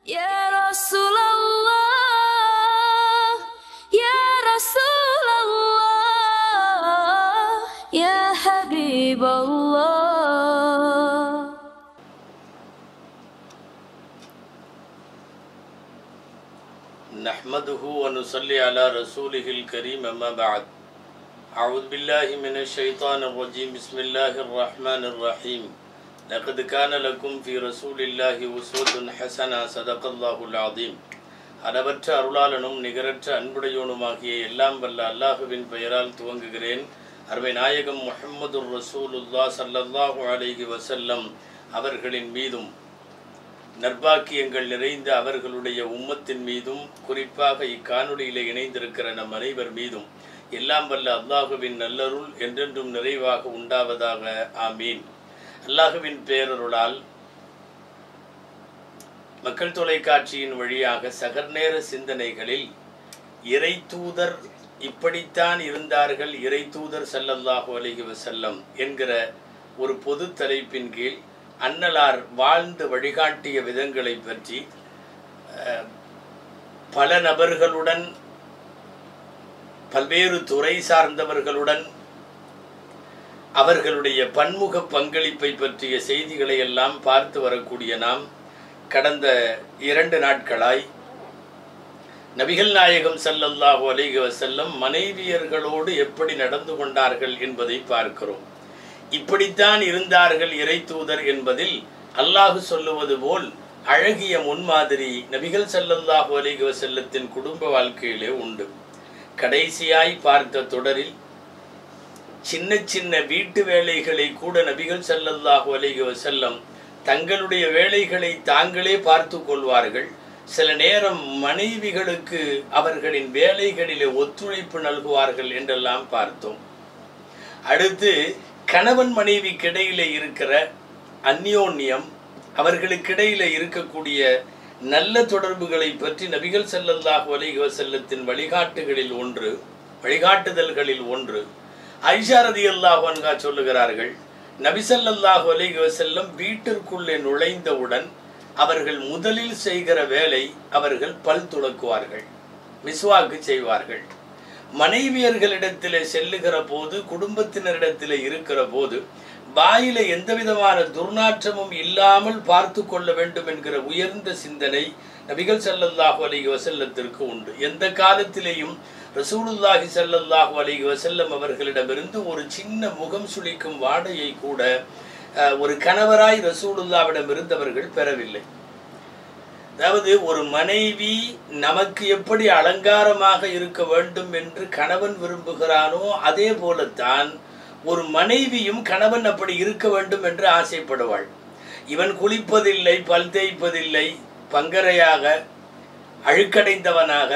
يا رسول الله يا رسول الله يا حبيب الله نحمده ونصلي على رسوله الكريم أما بعد أعوذ بالله من الشيطان الرجيم بسم الله الرحمن الرحيم لقد كان لكم في رسول الله أسوة حسنة صدق الله العظيم அளவற்ற அருளாளனும் நிகரற்ற அன்புடையோனுமாகிய எல்லாம் வல்ல அல்லாஹுவின் பெயரால் துவங்குகிறேன் அருமை நாயகம் முஹம்மது ரசூலுல்லா ஸல்லல்லாஹு அலைஹி வஸல்லம் அவர்களின் மீதும் நற்பாக்கியங்கள் நிறைந்த அவர்களுடைய உம்மத்தின் மீதும் குறிப்பாக இக்காணொளியிலே இணைந்திருக்கிற நம் அனைவர் மீதும் எல்லாம் வல்ல அல்லாஹுவின் நல்லருள் என்றென்றும் நிறைவாக உண்டாவதாக ஆமீன் அல்லாஹுவின் பேரருளால் மக்கள் தொலைக்காட்சியின் வழியாக சகர்நேர சிந்தனைகளில் இறை தூதர் இப்படித்தான் இருந்தார்கள் இறை தூதர் ஸல்லல்லாஹு அலைஹி வஸல்லம் என்கிற ஒரு பொது தலைப்பின் கீழ் அன்னலார் வாழ்ந்து வழிகாட்டிய விதங்களை பற்றி அஹ், பல நபர்களுடன் பல்வேறு துறை சார்ந்தவர்களுடன் அவர்களுடைய பன்முக பங்களிப்பை பற்றிய செய்திகளை எல்லாம் பார்த்து வரக்கூடிய நாம் கடந்த இரண்டு நாட்களாய் நபிகள் நாயகம் ஸல்லல்லாஹு அலைஹி வஸல்லம் மனைவியர்களோடு எப்படி நடந்து கொண்டார்கள் என்பதை பார்க்கிறோம் இப்படித்தான் இருந்தார்கள் இறை தூதர் என்பதில் அல்லாஹு சொல்லுவது போல் அழகிய முன்மாதிரி நபிகள் ஸல்லல்லாஹு அலைஹி வஸல்லத்தின் குடும்ப வாழ்க்கையிலே உண்டு கடைசியாய் பார்த்த தொடரில் சின்ன சின்ன வீட்டு வேலைகளை கூட நபிகள் ஸல்லல்லாஹு அலைஹி வஸல்லம் தங்களுடைய வேலைகளை தாங்களே பார்த்து கொள்வார்கள் சில நேரம் மனைவிகளுக்கு அவர்களின் வேலைகளிலே ஒத்துழைப்பு நல்குவார்கள் என்றெல்லாம் பார்த்தோம் அடுத்து கணவன் மனைவிக்கிடையிலே இருக்கிற அந்யோன்யம் அவர்களுக்கிடையிலே இருக்கக்கூடிய நல்ல தொடர்புகளை பற்றி நபிகள் ஸல்லல்லாஹு அலைஹி வஸல்லத்தின் வழிகாட்டுகளில் ஒன்று வழிகாட்டுதல்களில் ஒன்று ஐஷா ரதியல்லாஹு அன்ஹா சொல்லுகிறார்கள் நபி ஸல்லல்லாஹு அலைஹி வஸல்லம் வீட்டிற்குள்ளே நுழைந்தவுடன் அவர்கள் முதலில் செய்கிற வேலை அவர்கள் பல் துலக்குவார்கள் மிஸ்வாக்கு செய்வார்கள் மனைவியர்களிடத்திலே செல்லுகிற போது குடும்பத்தினரிடத்திலே இருக்கிற போது வாயில எந்த விதமான துர்நாற்றமும் இல்லாமல் பார்த்து கொள்ள வேண்டும் என்கிற உயர்ந்த சிந்தனை நபிகள் ஸல்லல்லாஹு அலைஹி வஸல்லத்திற்கு உண்டு எந்த காலத்திலேயும் ரசூலுல்லாஹி ஸல்லல்லாஹு அலைஹி வஸல்லம் அவர்களிடமிருந்து ஒரு சின்ன முகம் சுளிக்கும் வாடையை கூட அஹ், ஒரு கணவராய் ரசூலுல்லாவிடம் இருந்தவர்கள் பெறவில்லை அதாவது ஒரு மனைவி நமக்கு எப்படி அலங்காரமாக இருக்க வேண்டும் என்று கணவன் விரும்புகிறானோ அதே போலத்தான் ஒரு மனைவியும் கணவன் அப்படி இருக்க வேண்டும் என்று ஆசைப்படுவாள் இவன் குளிப்பதில்லை பல் தேய்ப்பதில்லை பங்கரையாக அழுக்கடைந்தவனாக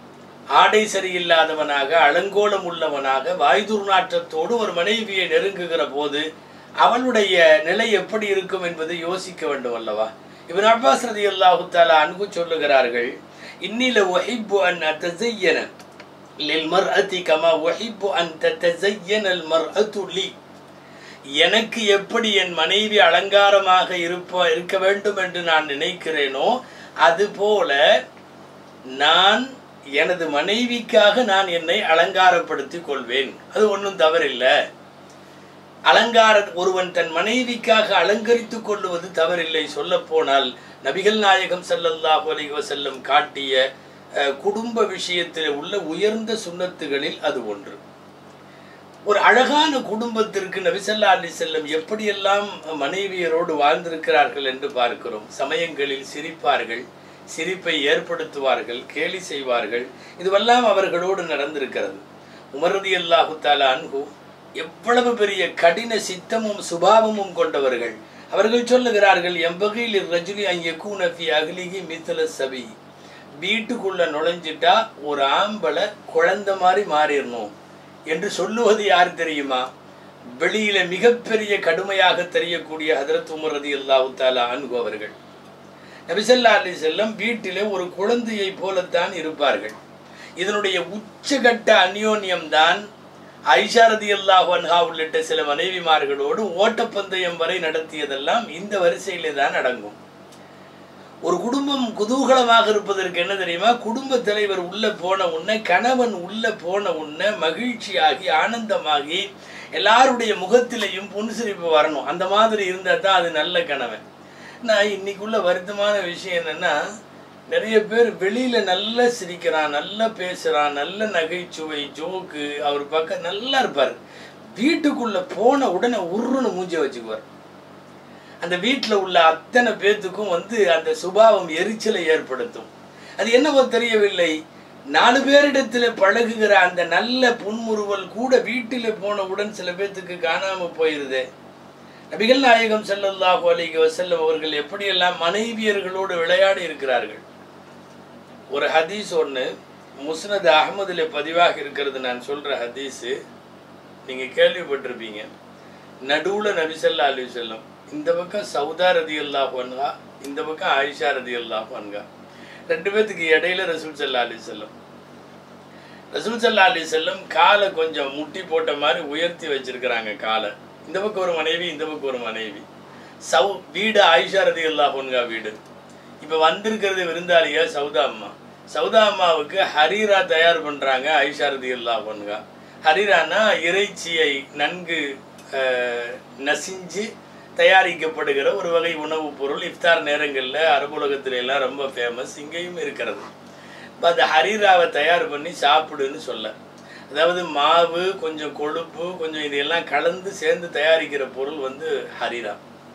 ஆடை சரியில்லாதவனாக அலங்கோலம் உள்ளவனாக வாய் துர்நாற்றத்தோடு ஒரு மனைவியை நெருங்குகிற போது அவளுடைய நிலை எப்படி இருக்கும் என்பதை யோசிக்க வேண்டும் அல்லவா இவன் அப்பாஸ் ரதி அல்லாஹு தாலா அன்பு சொல்லுகிறார்கள் இன்னில ஒஹிப்பு அன் அத்தசையன للمرأة كما أحب أن تتزين المرأة لي எனக்கு எப்படி என் மனைவி அலங்காரமாக இருப்ப இருக்க வேண்டும் என்று நான் நினைக்கிறேனோ அதுபோல நான் எனது மனைவிக்காக நான் என்னை அலங்காரப்படுத்திக் கொள்வேன் அது ஒன்றும் தவறில்லை அலங்கார ஒருவன் தன் மனைவிக்காக அலங்கரித்துக் கொள்ளுவது தவறில்லை சொல்ல போனால் நபிகள் நாயகம் ஸல்லல்லாஹு அலைஹி வஸல்லம் காட்டிய அஹ், குடும்ப விஷயத்தில் உள்ள உயர்ந்த சுன்னத்துகளில் அது ஒன்று ஒரு அழகான குடும்பத்திற்கு நபிசல்லா அலி செல்லம் எப்படியெல்லாம் மனைவியரோடு வாழ்ந்திருக்கிறார்கள் என்று பார்க்கிறோம் சமயங்களில் சிரிப்பார்கள் சிரிப்பை ஏற்படுத்துவார்கள் கேலி செய்வார்கள் இதுவெல்லாம் அவர்களோடு நடந்திருக்கிறது உமரதி அல்லாஹு தாலா அன்ஹு எவ்வளவு பெரிய கடின சித்தமும் சுபாவமும் கொண்டவர்கள் அவர்கள் சொல்லுகிறார்கள் எம்பகையில் ரஜுலி அங்கே கூனஃபி அகலிகி மித்தல சபி வீட்டுக்குள்ள நுழைஞ்சிட்டா ஒரு ஆம்பளை குழந்தை மாதிரி மாறிடணும் என்று சொல்லுவது யார் தெரியுமா வெளியில மிகப்பெரிய கடுமையாக தெரியக்கூடிய ஹதரத் உமர் ரதி அல்லாஹு தாலா அன்கு அவர்கள் நபிசல்லா அலி செல்லம் வீட்டிலே ஒரு குழந்தையை போலத்தான் இருப்பார்கள் இதனுடைய உச்சகட்ட அந்யோன்யம் தான் ஐஷா ரதி அல்லாஹ் அன்ஹா உள்ளிட்ட சில மனைவிமார்களோடு ஓட்டப்பந்தயம் வரை நடத்தியதெல்லாம் இந்த வரிசையிலே தான் அடங்கும் ஒரு குடும்பம் குதூகலமாக இருப்பதற்கு என்ன தெரியுமா குடும்ப தலைவர் உள்ள போன உடனே கணவன் உள்ள போன உடனே மகிழ்ச்சியாகி ஆனந்தமாகி எல்லாருடைய முகத்திலையும் புன்சிரிப்பு வரணும் அந்த மாதிரி இருந்தால் தான் அது நல்ல கணவன் நான் இன்னைக்குள்ள வருத்தமான விஷயம் என்னன்னா நிறைய பேர் வெளியில நல்லா சிரிக்கிறான் நல்லா பேசுறான் நல்ல நகைச்சுவை ஜோக்கு அவர் பக்கம் நல்லா இருப்பார் வீட்டுக்குள்ள போன உடனே உருன்னு மூஞ்ச வச்சுக்குவார் அந்த வீட்டில் உள்ள அத்தனை பேர்த்துக்கும் வந்து அந்த சுபாவம் எரிச்சலை ஏற்படுத்தும் அது என்னவோ தெரியவில்லை நாலு பேரிடத்துல பழகுகிற அந்த நல்ல புன்முறுவல் கூட வீட்டில் போனவுடன் சில பேர்த்துக்கு காணாம போயிருதே நபிகள் நாயகம் ஸல்லல்லாஹு அலைஹி வஸல்லம் அவர்கள் எப்படியெல்லாம் மனைவியர்களோடு விளையாடி இருக்கிறார்கள் ஒரு ஹதீஸ் ஒன்று முஸ்னத் அகமதுல பதிவாக இருக்கிறது நான் சொல்ற ஹதீஸு நீங்க கேள்விப்பட்டிருப்பீங்க நடுவுல நபிசல்லா அலி செல்லம் இந்த பக்கம் சவுதா ரதி அல்லாஹ் அன்ஹா இந்த பக்கம் ஆயிஷா ரதி அல்லாஹ் அன்ஹா ரெண்டு பேத்துக்கு இடையில ரசூல் சல்லா அலி செல்லம் ரசூல் சல்லா அலி செல்லம் காலை கொஞ்சம் முட்டி போட்ட மாதிரி உயர்த்தி வச்சிருக்கிறாங்க காலை இந்த பக்கம் ஒரு மனைவி இந்த பக்கம் ஒரு மனைவி சவு வீடு ஆயிஷா ரதி அல்லாஹ் அன்ஹா வீடு இப்போ வந்திருக்கிறது விருந்தாளியா சவுதா அம்மா சவுதா அம்மாவுக்கு ஹரீரா தயார் பண்றாங்க ஐஷா ரதி அல்லாஹ் அன்ஹா ஹரீரானா இறைச்சியை நன்கு அஹ், நசிஞ்சு தயாரிக்கப்படுகிற ஒரு வகை உணவுப் பொருள் இஃப்தார் நேரங்களில் அரபுலகத்துல எல்லாம் ரொம்ப ஃபேமஸ் இங்கேயும் இருக்கிறது இப்ப அந்த ஹரீராவை தயார் பண்ணி சாப்பிடுன்னு சொல்ல அதாவது மாவு கொஞ்சம் கொழுப்பு கொஞ்சம் இதெல்லாம் கலந்து சேர்ந்து தயாரிக்கிற பொருள் வந்து ஹரீரா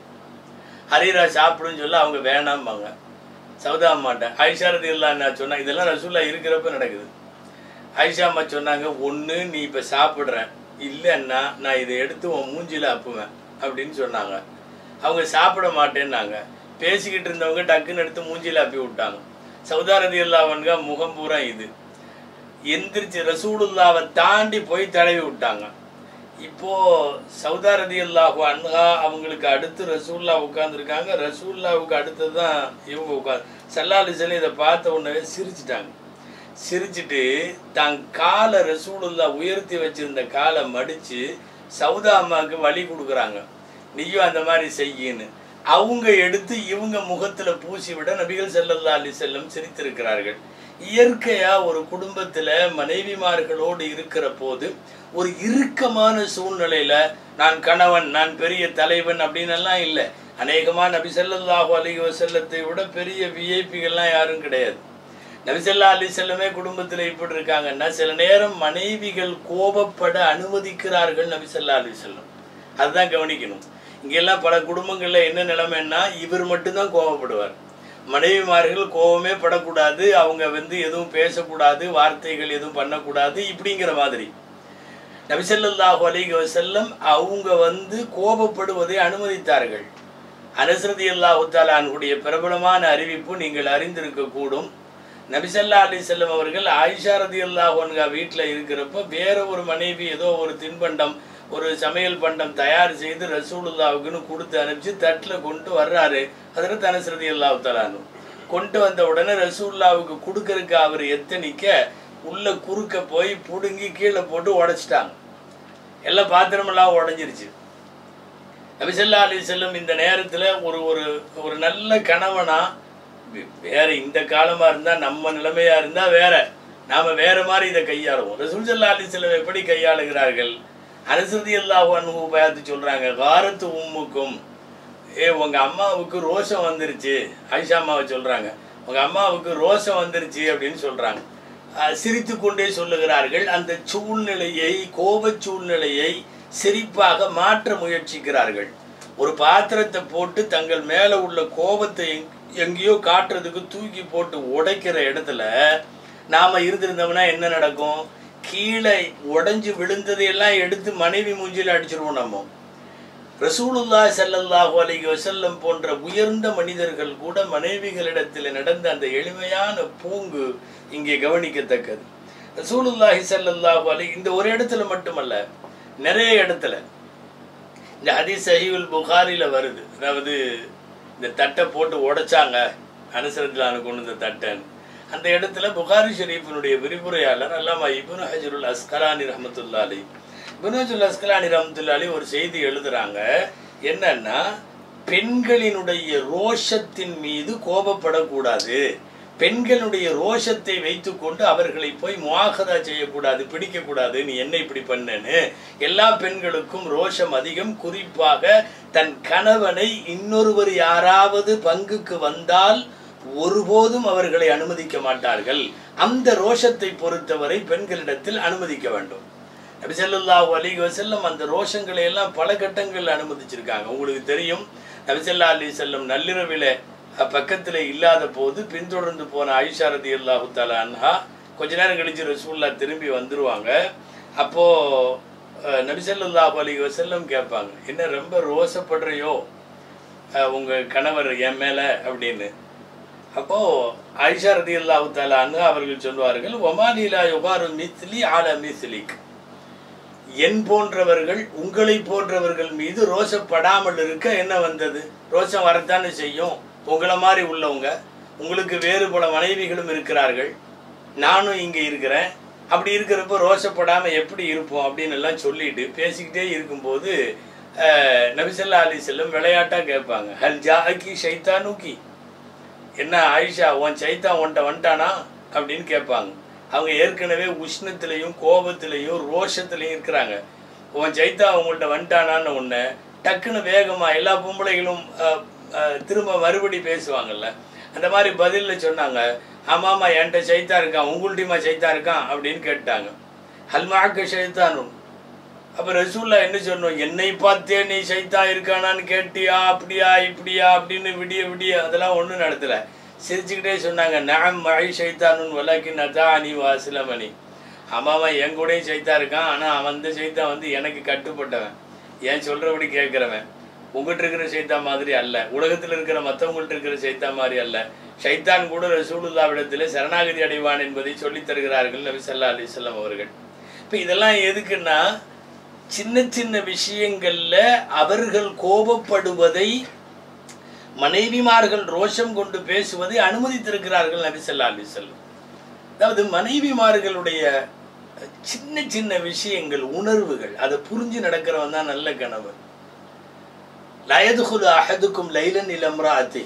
ஹரீரா சாப்பிடுன்னு சொல்ல அவங்க வேணாம்பாங்க சவுதா அம்மாட்ட ஐஷா ரதி நான் சொன்னா இதெல்லாம் ரசூல்லா இருக்கிறப்ப நடக்குது ஐஷா அம்மா சொன்னாங்க ஒன்று நீ இப்போ சாப்பிட்ற இல்லைன்னா நான் இதை எடுத்து உன் மூஞ்சில அப்புவேன் அப்படின்னு சொன்னாங்க அவங்க சாப்பிட மாட்டேன்னாங்க பேசிக்கிட்டு இருந்தவங்க டக்குன்னு எடுத்து மூஞ்சில அப்பி விட்டாங்க சவுதாரதி அல்லாவன்க முகம் பூரா இது எந்திரிச்சு ரசூலுல்லாவை தாண்டி போய் தடவி விட்டாங்க இப்போ சவுதாரதி அல்லாஹு அன்ஹா அவங்களுக்கு அடுத்து ரசூல்லா உட்காந்துருக்காங்க ரசூல்லாவுக்கு அடுத்தது தான் இவங்க உட்காந்து சல்லாலிசல இதை பார்த்த உடனே சிரிச்சிட்டாங்க சிரிச்சிட்டு தான் காலை ரசூலுல்லா உயர்த்தி வச்சிருந்த காலை மடிச்சு சவுதா அம்மாவுக்கு வழி கொடுக்குறாங்க நீயும் அந்த மாதிரி செய்யின்னு அவங்க எடுத்து இவங்க முகத்துல பூசி விட நபிகள் ஸல்லல்லாஹு அலைஹி செல்லம் சிரித்திருக்கிறார்கள் இயற்கையா ஒரு குடும்பத்துல மனைவிமார்களோடு இருக்கிற போது ஒரு இறுக்கமான சூழ்நிலையில நான் கணவன் நான் பெரிய தலைவன் அப்படின்னு எல்லாம் இல்லை அநேகமா நபி ஸல்லல்லாஹு அலைஹி வஸல்லத்தை விட பெரிய விஐபிகள்லாம் யாரும் கிடையாது நபிசல்லா அலி செல்லமே குடும்பத்துல இப்படி இருக்காங்கன்னா சில நேரம் மனைவிகள் கோபப்பட அனுமதிக்கிறார்கள் நபிசல்லா அலி செல்லம் அதுதான் கவனிக்கணும் இங்கெல்லாம் பல குடும்பங்கள்ல என்ன நிலைமைன்னா இவர் மட்டும்தான் கோபப்படுவார் மனைவிமார்கள் கோபமே படக்கூடாது அவங்க வந்து எதுவும் பேசக்கூடாது வார்த்தைகள் எதுவும் பண்ணக்கூடாது இப்படிங்கிற மாதிரி நபிசல்லாஹு அலைஹி வஸல்லம் அவங்க வந்து கோபப்படுவதை அனுமதித்தார்கள் அனஸ்ரதி அல்லாஹு தாலானுடைய பிரபலமான அறிவிப்பு நீங்கள் அறிந்திருக்க கூடும் நபிசல்லா அலி செல்லம் அவர்கள் ஆயிஷா ரதி அல்லாஹன்கா வீட்டில் இருக்கிறப்ப வேற ஒரு மனைவி ஏதோ ஒரு தின்பண்டம் ஒரு சமையல் பண்டம் தயார் செய்து ரசூலுல்லாவுக்குன்னு கொடுத்து அனுப்பிச்சு தட்டில் கொண்டு வர்றாரு அதில் தனஸ்ரதி அல்லாஹு தலானு கொண்டு வந்த உடனே ரசூல்லாவுக்கு கொடுக்கறதுக்கு அவர் எத்தனிக்க உள்ள குறுக்க போய் புடுங்கி கீழே போட்டு உடைச்சிட்டாங்க எல்லாம் பாத்திரமெல்லாம் உடைஞ்சிருச்சு நபிசல்லா அலி செல்லம் இந்த நேரத்தில் ஒரு ஒரு ஒரு நல்ல கணவனா வே- வேற இந்த காலமா இருந்தா நம்ம நிலைமையா இருந்தா வேற நாம வேற மாதிரி இதை கையாளுவோம் ரசூல் சல்லா அலி செல்லம் எப்படி கையாளுகிறார்கள் அனுசதி அல்லாஹ் அனுபவ பார்த்து சொல்றாங்க காரத்து உம்முக்கும் ஏ உங்க அம்மாவுக்கு ரோஷம் வந்துருச்சு ஆயிஷா அம்மாவை சொல்றாங்க உங்க அம்மாவுக்கு ரோஷம் வந்துருச்சு அப்படின்னு சொல்றாங்க அஹ் சிரித்து கொண்டே சொல்லுகிறார்கள் அந்த சூழ்நிலையை கோபச் சூழ்நிலையை சிரிப்பாக மாற்ற முயற்சிக்கிறார்கள் ஒரு பாத்திரத்தை போட்டு தங்கள் மேல உள்ள கோபத்தை எங்- எங்கேயோ காட்டுறதுக்கு தூக்கி போட்டு உடைக்கிற இடத்துல நாம இருந்திருந்தோம்னா என்ன நடக்கும் கீழே உடைஞ்சு விழுந்ததையெல்லாம் எடுத்து மனைவி மூஞ்சில அடிச்சிருவோம் நம்ம ரசூலுல்லா ஸல்லல்லாஹு அலைஹி வஸல்லம் போன்ற உயர்ந்த மனிதர்கள் கூட மனைவிகளிடத்தில் நடந்த அந்த எளிமையான பூங்கு இங்கே கவனிக்கத்தக்கது ரசூலுல்லாஹி ஸல்லல்லாஹு அலைஹி இந்த ஒரு இடத்துல மட்டுமல்ல நிறைய இடத்துல இந்த ஹதீஸ் சஹீவுல் புகாரில வருது அதாவது இந்த தட்டை போட்டு உடைச்சாங்க அனுசரத்தில் கொண்டு இந்த தட்டைன்னு அந்த இடத்துல புகாரி ஷெரீஃபினுடைய விரிவுரையாளர் அல்லாமா இப்னு ஹஜருல் அஸ்கலானி ரஹமத்துல்லா அலி இப்னு ஹஜருல் அஸ்கலானி ரஹமத்துல்லா அலி ஒரு செய்தி எழுதுறாங்க என்னன்னா பெண்களினுடைய ரோஷத்தின் மீது கோபப்படக்கூடாது பெண்களுடைய ரோஷத்தை வைத்துக்கொண்டு அவர்களை போய் முவாகதா செய்யக்கூடாது பிடிக்கக்கூடாது நீ என்ன இப்படி பண்ணேன்னு எல்லா பெண்களுக்கும் ரோஷம் அதிகம் குறிப்பாக தன் கணவனை இன்னொருவர் யாராவது பங்குக்கு வந்தால் ஒருபோதும் அவர்களை அனுமதிக்க மாட்டார்கள் அந்த ரோஷத்தை பொறுத்தவரை பெண்களிடத்தில் அனுமதிக்க வேண்டும் நபி ஸல்லல்லாஹு அலைஹி வஸல்லம் அந்த ரோஷங்களை எல்லாம் பல கட்டங்களில் அனுமதிச்சிருக்காங்க உங்களுக்கு தெரியும் நபி ஸல்லல்லாஹு அலைஹி வஸல்லம் நள்ளிரவில அஹ், பக்கத்துல இல்லாத போது பின்தொடர்ந்து போன ஆயிஷா ரதியல்லாஹு தஆலா அன்ஹா கொஞ்ச நேரம் கழிச்சு ரசூல்லா திரும்பி வந்துருவாங்க அப்போ அஹ், நபி ஸல்லல்லாஹு அலைஹி வஸல்லம் கேட்பாங்க என்ன ரொம்ப ரோசப்படுறியோ அஹ், உங்க கணவர் என் மேல அப்படின்னு அப்போ ஆயிஷா ரதியல்லாஹு தஆலா அன்ஹா அவர்கள் சொல்வார்கள் ஒமாலிலா யுகாரு மித்லி ஆல மிஸ்லிக் என் போன்றவர்கள் உங்களை போன்றவர்கள் மீது ரோசப்படாமல் இருக்க என்ன வந்தது ரோசம் வரத்தானே செய்யும் உங்களை மாதிரி உள்ளவங்க உங்களுக்கு வேறு பல மனைவிகளும் இருக்கிறார்கள் நானும் இங்கே இருக்கிறேன் அப்படி இருக்கிறப்ப ரோசப்படாம எப்படி இருப்போம் அப்படின்னு எல்லாம் சொல்லிட்டு பேசிக்கிட்டே இருக்கும்போது அஹ், நபிசல்லா அலி செல்லம் விளையாட்டா கேட்பாங்க ஹல் ஜாக்கி ஷைத்தானுக்கி என்ன ஆயிஷா உன் சைத்தா உன்ட்ட வந்துட்டானா அப்படின்னு கேட்பாங்க அவங்க ஏற்கனவே உஷ்ணத்திலையும் கோபத்திலையும் ரோஷத்திலையும் இருக்கிறாங்க உன் சைத்தா உங்கள்ட்ட வந்துட்டானான்னு உன்னை டக்குன்னு வேகமா எல்லா பொம்பளைகளும் அஹ், அஹ், திரும்ப மறுபடி பேசுவாங்கல்ல அந்த மாதிரி பதிலில் சொன்னாங்க ஆமாம்மா என்கிட்ட சைத்தா இருக்கான் உங்கள்கிட்டயுமா சைத்தா இருக்கான் அப்படின்னு கேட்டாங்க ஹல்மாக்க சைத்தானும் அப்ப ரசூல்லா என்ன சொன்னோம் என்னை பார்த்தே நீ சைத்தா இருக்கானான்னு கேட்டியா அப்படியா இப்படியா அப்படின்னு விடிய விடிய அதெல்லாம் ஒண்ணும் நடத்தல சிரிச்சுக்கிட்டே சொன்னாங்க நான் மழை சைத்தானுன் வலாக்கின் அதா அணி வாசிலமணி ஆமாமா என் கூடயும் சைத்தா இருக்கான் ஆனா அவன் அந்த சைத்தா வந்து எனக்கு கட்டுப்பட்டவன் ஏன் சொல்றபடி கேட்கிறவன் உங்ககிட்ட இருக்கிற சைத்தா மாதிரி அல்ல உலகத்தில் இருக்கிற மற்றவங்கள்ட்ட இருக்கிற சைத்தா மாதிரி அல்ல சைத்தான் கூட ரசூலுல்லாவிடத்தில் சரணாகதி அடைவான் என்பதை சொல்லித் தருகிறார்கள் நபி ஸல்லல்லாஹு அலைஹி வஸல்லம் அவர்கள் இப்போ இதெல்லாம் எதுக்குன்னா சின்ன சின்ன விஷயங்கள்ல அவர்கள் கோபப்படுவதை மனைவிமார்கள் ரோஷம் கொண்டு பேசுவதை அனுமதித்திருக்கிறார்கள் நபி ஸல்லல்லாஹு அலைஹி வஸல்லம் அதாவது மனைவிமார்களுடைய சின்ன சின்ன விஷயங்கள் உணர்வுகள் அதை புரிஞ்சு நடக்கிறவன் தான் நல்ல கணவன் லயதுகுலு அஹதுக்கும் லைலன் இளம்ராத்தி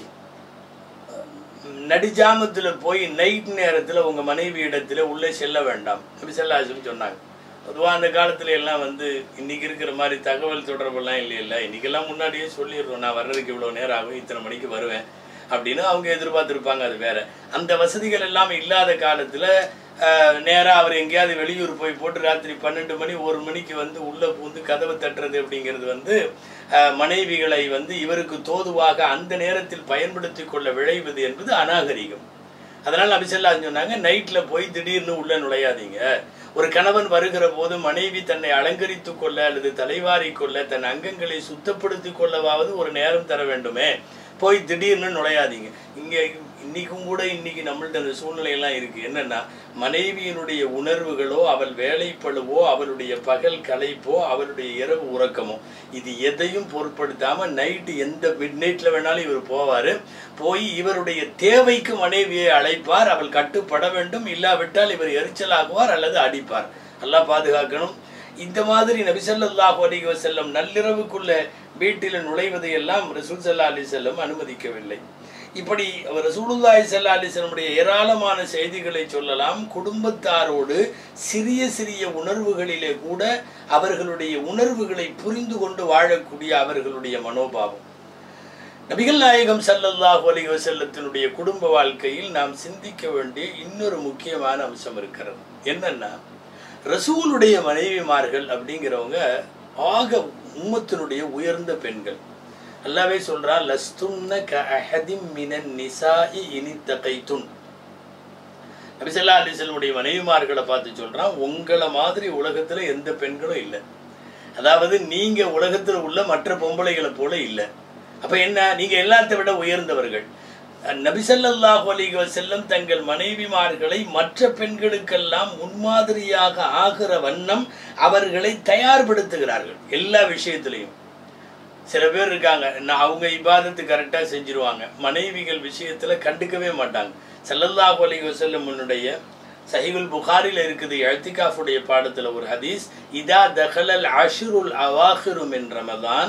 நடிஜாமத்துல போய் நைட் நேரத்துல உங்க மனைவி இடத்துல உள்ளே செல்ல வேண்டாம் நபி ஸல்லல்லாஹு அலைஹி வஸல்லம் சொன்னாங்க பொதுவாக அந்த காலத்துல எல்லாம் வந்து இன்னைக்கு இருக்கிற மாதிரி தகவல் தொடர்பெல்லாம் இல்லை இல்லை இன்னைக்கெல்லாம் முன்னாடியே சொல்லிடுறோம் நான் வர்றதுக்கு இவ்வளோ நேரம் ஆகும் இத்தனை மணிக்கு வருவேன் அப்படின்னு அவங்க எதிர்பார்த்துருப்பாங்க அது வேற அந்த வசதிகள் எல்லாம் இல்லாத காலத்துல ஆஹ், நேரா அவர் எங்கேயாவது வெளியூர் போய் போட்டு ராத்திரி பன்னெண்டு மணி ஒரு மணிக்கு வந்து உள்ள பூந்து கதவை தட்டுறது அப்படிங்கிறது வந்து ஆஹ், மனைவிகளை வந்து இவருக்கு தோதுவாக அந்த நேரத்தில் பயன்படுத்தி கொள்ள விழைவது என்பது அநாகரிகம் அதனால அபிசல்லா சொன்னாங்க நைட்ல போய் திடீர்னு உள்ள நுழையாதீங்க ஒரு கணவன் வருகிற போது மனைவி தன்னை அலங்கரித்து கொள்ள அல்லது தலைவாரி கொள்ள தன் அங்கங்களை சுத்தப்படுத்திக் கொள்ளவாவது ஒரு நேரம் தர வேண்டுமே போய் திடீர்னு நுழையாதீங்க இங்க இன்னைக்கும் கூட இன்னைக்கு நம்மள்ட்ட அந்த சூழ்நிலை எல்லாம் இருக்கு என்னன்னா மனைவியினுடைய உணர்வுகளோ அவள் வேலைப்பழுவோ அவளுடைய பகல் களைப்போ அவளுடைய இரவு உறக்கமோ இது எதையும் பொருட்படுத்தாம நைட்டு எந்த மிட் நைட்ல வேணாலும் இவர் போவாரு போய் இவருடைய தேவைக்கு மனைவியை அழைப்பார் அவள் கட்டுப்பட வேண்டும் இல்லாவிட்டால் இவர் எரிச்சலாகுவார் அல்லது அடிப்பார் அல்லாஹ் பாதுகாக்கணும் இந்த மாதிரி நபிசல்லாஹு அலைஹி வஸல்லம் நள்ளிரவுக்குள்ள வீட்டில் நுழைவதை எல்லாம் ரசூல் சல்லா அலி செல்லம் அனுமதிக்கவில்லை இப்படி அவர் ரசூலுல்லாஹி ஸல்லல்லாஹு அலைஹி வஸல்லமுடைய ஏராளமான செய்திகளை சொல்லலாம் குடும்பத்தாரோடு சிறிய சிறிய உணர்வுகளிலே கூட அவர்களுடைய உணர்வுகளை புரிந்து கொண்டு வாழக்கூடிய அவர்களுடைய மனோபாவம் நபிகள் நாயகம் ஸல்லல்லாஹு அலைஹி வஸல்லத்தினுடைய குடும்ப வாழ்க்கையில் நாம் சிந்திக்க வேண்டிய இன்னொரு முக்கியமான அம்சம் இருக்கிறது என்னன்னா ரசூலுடைய மனைவிமார்கள் அப்படிங்கிறவங்க ஆக உம்மத்தினுடைய உயர்ந்த பெண்கள் அல்லாவே சொல்றான் லஸ்துன்ன க அஹதிம் மினன் நிசாஇ இனி தகைத்துன் நபிசல்லா அலிசல்லுடைய மனைவிமார்களை பார்த்து சொல்றான் உங்களை மாதிரி உலகத்துல எந்த பெண்களும் இல்லை அதாவது நீங்க உலகத்துல உள்ள மற்ற பொம்பளைகளை போல இல்லை அப்ப என்ன நீங்க எல்லாத்தை விட உயர்ந்தவர்கள் நபிசல்லாஹு அலைஹி வஸல்லம் தங்கள் மனைவிமார்களை மற்ற பெண்களுக்கெல்லாம் முன்மாதிரியாக ஆகிற வண்ணம் அவர்களை தயார்படுத்துகிறார்கள் எல்லா விஷயத்திலையும் சில பேர் இருக்காங்க நான் அவங்க இபாதத்து கரெக்டாக செஞ்சிருவாங்க மனைவிகள் விஷயத்துல கண்டுக்கவே மாட்டாங்க ஸல்லல்லாஹு அலைஹி வஸல்லமுடைய சஹீகுல் புகாரில இருக்குது எழ்த்திகாஃபுடைய பாடத்துல ஒரு ஹதீஸ் இதா தஹலல் அஷ்ருல் அவாஹிரு மின் ரமதான்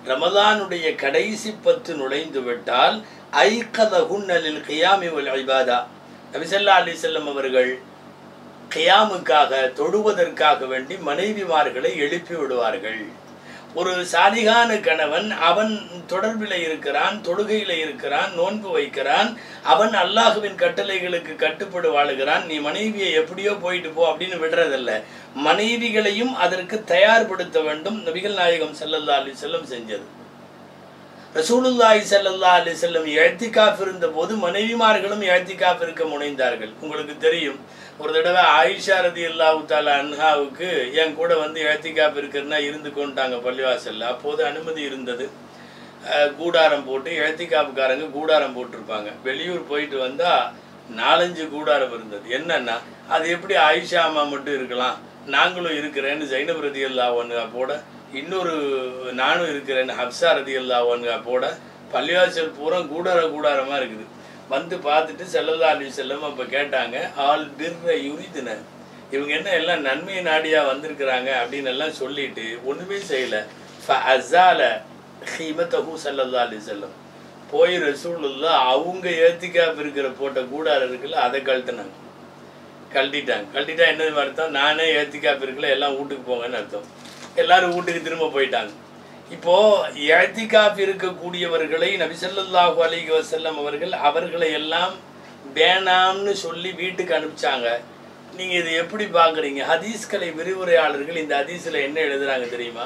ரமலானுடைய கடைசி பத்து நுழைந்து விட்டால் ஐக்கத குன்னலில் கியாமி வல் இபாதா நபிசல்லா அலி செல்லம் அவர்கள் கியாமுக்காக தொழுவதற்காக வேண்டி மனைவிமார்களை எழுப்பி விடுவார்கள் ஒரு சாலிகான கணவன் அவன் தொடர்பில் இருக்கிறான் தொழுகையில இருக்கிறான் நோன்பு வைக்கிறான் அவன் அல்லாஹுவின் கட்டளைகளுக்கு கட்டுப்படு வாழுகிறான் நீ மனைவியை எப்படியோ போயிட்டு போ அப்படின்னு விடுறதில்ல மனைவிகளையும் அதற்கு தயார்படுத்த வேண்டும் நபிகள் நாயகம் ஸல்லல்லாஹு அலைஹி செல்லம் செஞ்சது ரசூலுல்லாஹி ஸல்லல்லாஹு அலைஹி வஸல்லம் இழ்த்திகாஃப் இருந்த போது மனைவிமார்களும் இழ்த்திகாஃப் இருக்க முனைந்தார்கள் உங்களுக்கு தெரியும் ஒரு தடவை ஆயிஷா ரதியல்லாஹு தஆலா அன்ஹாவுக்கு என் கூட வந்து இழ்த்திகாஃப் இருக்கிறனா இருந்து கொண்டாங்க பள்ளிவாசல்ல அப்போது அனுமதி இருந்தது அஹ், கூடாரம் போட்டு இழ்த்திகாஃப்காரங்க கூடாரம் போட்டிருப்பாங்க வெளியூர் போயிட்டு வந்தா நாலஞ்சு கூடாரம் இருந்தது என்னன்னா அது எப்படி ஆயிஷா அம்மா மட்டும் இருக்கலாம் நாங்களும் இருக்கிறேன்னு ஜைனப் ரதியல்லாஹு அன்ஹா போட இன்னொரு நானும் இருக்கிறேன்னு ஹப்சா ரதியல்லாஹு அன்ஹா போட பள்ளிவாசல் பூரா கூடார கூடாரமா இருக்குது வந்து பார்த்துட்டு செல்லல்லா அலி செல்லம் அப்போ கேட்டாங்க ஆல் பிர்ர யுரிதுன இவங்க என்ன எல்லாம் நன்மை நாடியா வந்திருக்கிறாங்க அப்படின்னு எல்லாம் சொல்லிட்டு ஒண்ணுமே செய்யல அசால ஹீமத்தஹூ சல்லல்லா அலி செல்லம் போய் ரசூலுல்லா அவங்க ஏத்திக்கா இருக்கிற போட்ட கூடாரம் இருக்குல்ல அதை கழட்டினாங்க கழட்டிட்டாங்க கழட்டிட்டா என்னது அர்த்தம் நானே ஏத்திக்காப்பு இருக்கல எல்லாம் வீட்டுக்கு போங்கன்னு அர்த்தம் எல்லாரும் வீட்டுக்கு திரும்ப போயிட்டாங்க இப்போ ஏத்திகாப் இருக்கக்கூடியவர்களை நபிசல்லாஹு அலைஹி வஸல்லம் அவர்கள் அவர்களை எல்லாம் வேணாம்னு சொல்லி வீட்டுக்கு அனுப்பிச்சாங்க நீங்க இதை எப்படி பாக்குறீங்க ஹதீஸ்கலை விரிவுரையாளர்கள் இந்த ஹதீஸ்ல என்ன எழுதுறாங்க தெரியுமா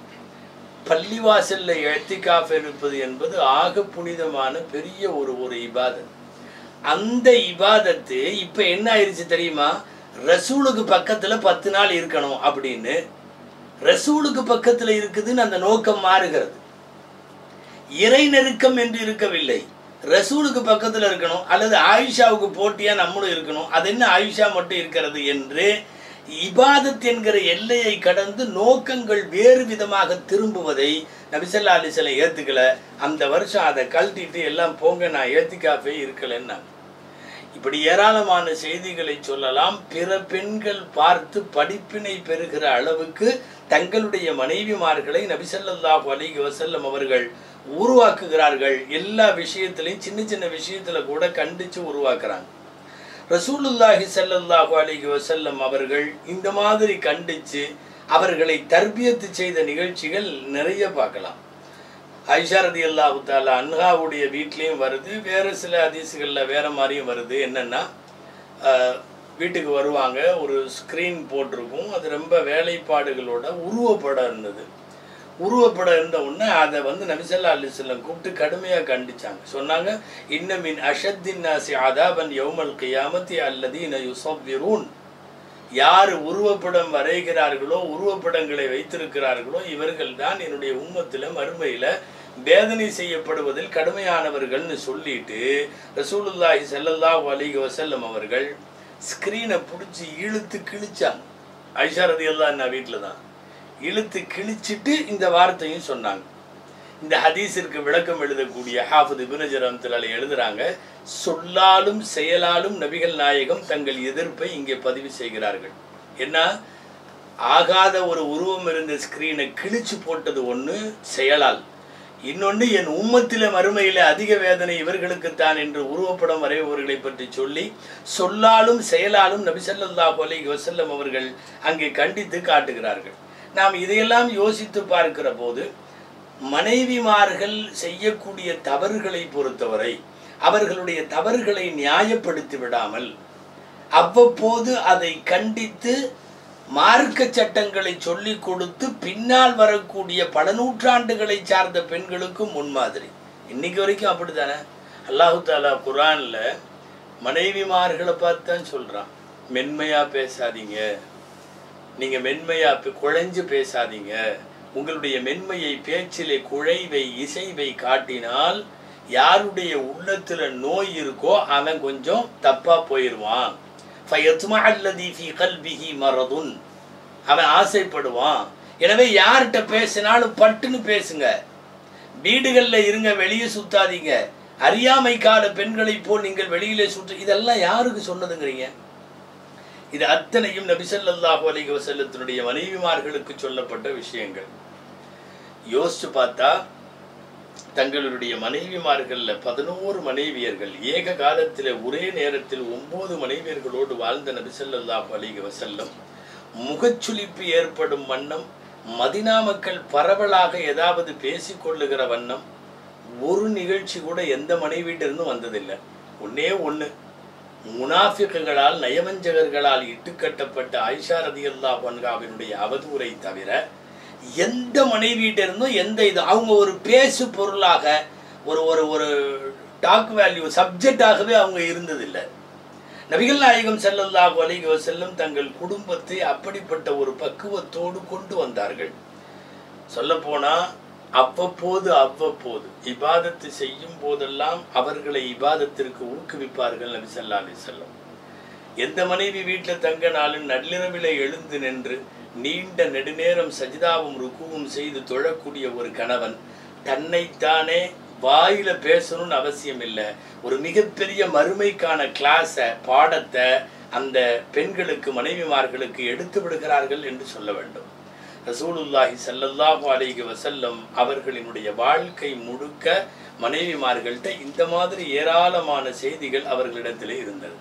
பள்ளிவாசல்ல எத்திகாஃப் இருப்பது என்பது ஆக புனிதமான பெரிய ஒரு ஒரு இபாதத் அந்த இபாதத்து இப்ப என்ன ஆயிருச்சு தெரியுமா ரசூலுக்கு பக்கத்துல பத்து நாள் இருக்கணும் அப்படின்னு ரசூலுக்கு பக்கத்துல இருக்குதுன்னு அந்த நோக்கம் மாறுகிறது இறை நெருக்கம் என்று இருக்கவில்லை ரசூலுக்கு பக்கத்துல இருக்கணும் அல்லது ஆயிஷாவுக்கு போட்டியா நம்மளும் இருக்கணும் அது என்ன ஆயிஷா மட்டும் இருக்கிறது என்று இபாதத் என்கிற எல்லையை கடந்து நோக்கங்கள் வேறு விதமாக திரும்புவதை நபிசல்லா அலிசலை ஏத்துக்கல அந்த வருஷம் அதை கழட்டிட்டு எல்லாம் போங்க நான் ஏத்திக்காப்பே இருக்கலன்னா இப்படி ஏராளமான செய்திகளை சொல்லலாம் பிற பெண்கள் பார்த்து படிப்பினை பெறுகிற அளவுக்கு தங்களுடைய மனைவிமார்களை நபிசல்லாஹு அலைஹி வஸல்லம் அவர்கள் உருவாக்குகிறார்கள் எல்லா விஷயத்திலையும் சின்ன சின்ன விஷயத்துல கூட கண்டிச்சு உருவாக்குறாங்க ரசூலுல்லாஹி ஸல்லல்லாஹு அலைஹி வஸல்லம் அவர்கள் இந்த மாதிரி கண்டிச்சு அவர்களை தர்பியத்து செய்த நிகழ்ச்சிகள் நிறைய பார்க்கலாம் ஐஷா ரதி அல்லாஹு தாலா அன்ஹாவுடைய வீட்லேயும் வருது வேறு சில அதிசுகளில் வேற மாதிரியும் வருது என்னன்னா ஆஹ், வீட்டுக்கு வருவாங்க ஒரு ஸ்க்ரீன் போட்டிருக்கும் அது ரொம்ப வேலைப்பாடுகளோட உருவப்படம் இருந்தது உருவப்படம் இருந்த உடனே அதை வந்து நபிசல்லா அலிஸ்லம் கூப்பிட்டு கடுமையாக கண்டிச்சாங்க சொன்னாங்க இன்னமின் அஷத்தின் நாசி அதாபன் யௌமல் கியாமத்தி அல்லதீன யுசவ்விரூன் யார் உருவப்படம் வரைகிறார்களோ உருவப்படங்களை வைத்திருக்கிறார்களோ இவர்கள் தான் என்னுடைய உம்மத்தில் மறுமையில் வேதனை செய்யப்படுவதில் கடுமையானவர்கள்னு சொல்லிட்டு ரசூலுல்லாஹி ஸல்லல்லாஹு அலைஹி வஸல்லம் அவர்கள் ஸ்க்ரீனை பிடிச்சி இழுத்து கிழிச்சாங்க ஐஷா ரதியல்லாஹு நான் வீட்டில் தான் இழுத்து கிழிச்சிட்டு இந்த வார்த்தையும் சொன்னாங்க இந்த ஹதீஸிற்கு விளக்கம் எழுதக்கூடிய ஹாஃபிது இபினஜரம்திலால் எழுதுறாங்க சொல்லாலும் செயலாலும் நபிகள் நாயகம் தங்கள் எதிர்ப்பை இங்கே பதிவு செய்கிறார்கள் என்ன ஆகாத ஒரு உருவம் இருந்த ஸ்கிரீனை கிழிச்சு போட்டது ஒன்று செயலால் இன்னொன்று என் உம்மத்தில மறுமையில அதிக வேதனை இவர்களுக்குத்தான் என்று உருவப்படம் வரைபவர்களை பற்றி சொல்லி சொல்லாலும் செயலாலும் நபிசல்லாஹு அலைஹி வஸல்லம் அவர்கள் அங்கே கண்டித்து காட்டுகிறார்கள் நாம் இதையெல்லாம் யோசித்து பார்க்கிற போது மனைவிமார்கள் செய்யக்கூடிய தவறுகளை பொறுத்தவரை அவர்களுடைய தவறுகளை நியாயப்படுத்தி விடாமல் அவ்வப்போது அதை கண்டித்து மார்க்க சட்டங்களை சொல்லிக் கொடுத்து பின்னால் வரக்கூடிய பல நூற்றாண்டுகளை சார்ந்த பெண்களுக்கும் முன்மாதிரி இன்னைக்கு வரைக்கும் அப்படித்தானே அல்லாஹு தாலா குரான்ல மனைவிமார்களை பார்த்து தான் சொல்றான் மென்மையா பேசாதீங்க நீங்க மென்மையா பே- குழைஞ்சு பேசாதீங்க உங்களுடைய மென்மையை பேச்சிலே குழைவை இசைவை காட்டினால் யாருடைய உள்ளத்துல நோய் இருக்கோ அவன் கொஞ்சம் தப்பா போயிடுவான் فَيَطْمَعَ الَّذِي فِي قَلْبِهِ مَرَضٌ அவன் ஆசைப்படுவான் எனவே யார்கிட்ட பேசினாலும் பட்டுன்னு பேசுங்க வீடுகள்ல இருங்க வெளியே சுத்தாதீங்க அறியாமை கால பெண்களைப் போல் நீங்கள் வெளியிலே சுற்று இதெல்லாம் யாருக்கு சொன்னதுங்கிறீங்க இது அத்தனையும் நபிசல்லாஹு அலைஹி வஸல்லத்தினுடைய மனைவிமார்களுக்கு சொல்லப்பட்ட விஷயங்கள் யோசிச்சு பார்த்தா தங்களுடைய மனைவிமார்கள்ல பதினோரு மனைவியர்கள் ஏக காலத்தில் ஒரே நேரத்தில் ஒன்பது மனைவியர்களோடு வாழ்ந்த நபி ஸல்லல்லாஹு அலைஹி வஸல்லம் முகச்சுளிப்பு ஏற்படும் வண்ணம் மதினா மக்கள் பரவலாக ஏதாவது பேசிக்கொள்ளுகிற வண்ணம் ஒரு நிகழ்ச்சி கூட எந்த மனைவியிட்டிருந்தும் வந்ததில்லை ஒன்னே ஒண்ணு முனாஃபிக்குகளால் நயவஞ்சகர்களால் இட்டுக்கட்டப்பட்ட ஆயிஷா ரதியல்லாஹு அன்ஹாவினுடைய அவதூறை தவிர எந்த மனைவியிட்ட இருந்தும் எந்த இது அவங்க ஒரு பேசு பொருளாக ஒரு ஒரு ஒரு டாக் வேல்யூ சப்ஜெக்டாகவே அவங்க இருந்ததில்லை நபிகள் நாயகம் ஸல்லல்லாஹு அலைஹி வஸல்லம் தங்கள் குடும்பத்தை அப்படிப்பட்ட ஒரு பக்குவத்தோடு கொண்டு வந்தார்கள் சொல்லப்போனா அவ்வப்போது அவ்வப்போது இபாதத்து செய்யும் போதெல்லாம் அவர்களை இபாதத்திற்கு ஊக்குவிப்பார்கள் நபி ஸல்லல்லாஹு அலைஹி வஸல்லம் எந்த மனைவி வீட்டில் தங்க நாளில் நள்ளிரவிலே எழுந்து நின்று நீண்ட நெடுநேரம் சஜிதாவும் ருக்குவும் செய்து தொழக்கூடிய ஒரு கணவன் தன்னைத்தானே வாயில பேசணும்னு அவசியம் இல்லை ஒரு மிகப்பெரிய மறுமைக்கான கிளாஸை பாடத்தை அந்த பெண்களுக்கு மனைவிமார்களுக்கு எடுத்து விடுகிறார்கள் என்று சொல்ல வேண்டும் ரசூலுல்லாஹி ஸல்லல்லாஹு அலைஹி வஸல்லம் அவர்களினுடைய வாழ்க்கை முழுக்க மனைவிமார்கள்ட்ட இந்த மாதிரி ஏராளமான செய்திகள் அவர்களிடத்திலே இருந்தது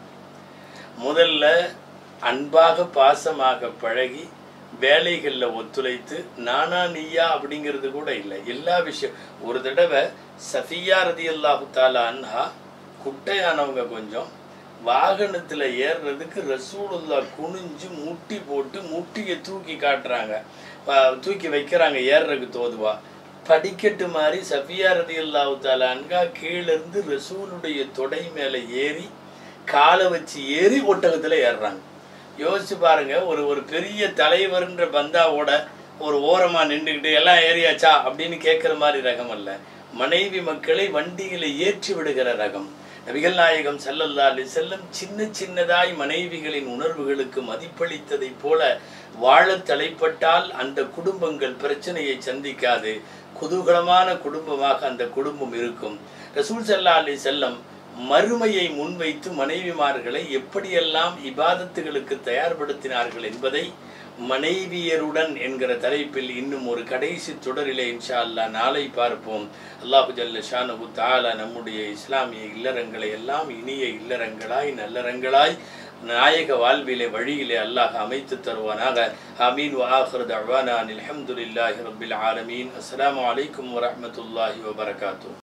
முதல்ல அன்பாக பாசமாக பழகி வேலைகளில் ஒத்துழைத்து நானா நீயா அப்படிங்கிறது கூட இல்லை எல்லா விஷயம் ஒரு தடவை சஃபியா ரதி அல்லாஹு தாலா அன்ஹா குட்டையானவங்க கொஞ்சம் வாகனத்தில் ஏறுறதுக்கு ரசூலுல்லா குனிஞ்சு முட்டி போட்டு முட்டியை தூக்கி காட்டுறாங்க ப- தூக்கி வைக்கிறாங்க ஏறுறதுக்கு தோதுவா படிக்கட்டு மாதிரி சஃபியா ரதி அல்லாஹு தாலா அன்ஹா கீழிருந்து ரசூலுடைய தொடை மேலே ஏறி காலை வச்சு ஏறி ஒட்டகத்தில் ஏறுறாங்க யோசிச்சு பாருங்க ஒரு ஒரு பெரிய தலைவர்ன்ற பந்தாவோட ஒரு ஓரமா நின்றுக்கிட்டு எல்லாம் ஏறியாச்சா அப்படின்னு கேட்குற மாதிரி ரகம் அல்ல மனைவி மக்களை வண்டியில ஏற்றி விடுகிற ரகம் நபிகள் நாயகம் ஸல்லல்லாஹு அலைஹி செல்லம் சின்ன சின்னதாய் மனைவிகளின் உணர்வுகளுக்கு மதிப்பளித்ததைப் போல வாழத் தலைப்பட்டால் அந்த குடும்பங்கள் பிரச்சனையை சந்திக்காது குதூகலமான குடும்பமாக அந்த குடும்பம் இருக்கும் ரசூல் ஸல்லல்லாஹு அலைஹி செல்லம் மறுமையை முன்வைத்து மனைவிமார்களை எப்படியெல்லாம் இபாதத்துகளுக்கு தயார்படுத்தினார்கள் என்பதை மனைவியருடன் என்கிற தலைப்பில் இன்னும் ஒரு கடைசி தொடரிலே இன்ஷா அல்லாஹ் நாளை பார்ப்போம் அல்லாஹு ஜல்ல ஷானஹு தஆலா நம்முடைய இஸ்லாமிய இல்லறங்களை எல்லாம் இனிய இல்லறங்களாய் நல்லறங்களாய் நாயக வாழ்விலே வழியிலே அல்லாஹ் அமைத்து தருவானாக ஆமீன் வ ஆஹிரு தஅவானா அனில் ஹம்துலில்லாஹி ரப்பில் ஆலமீன் அஸ்ஸலாமு அலைக்கும் வரஹ்மத்துல்லாஹி வபரகாத்துஹு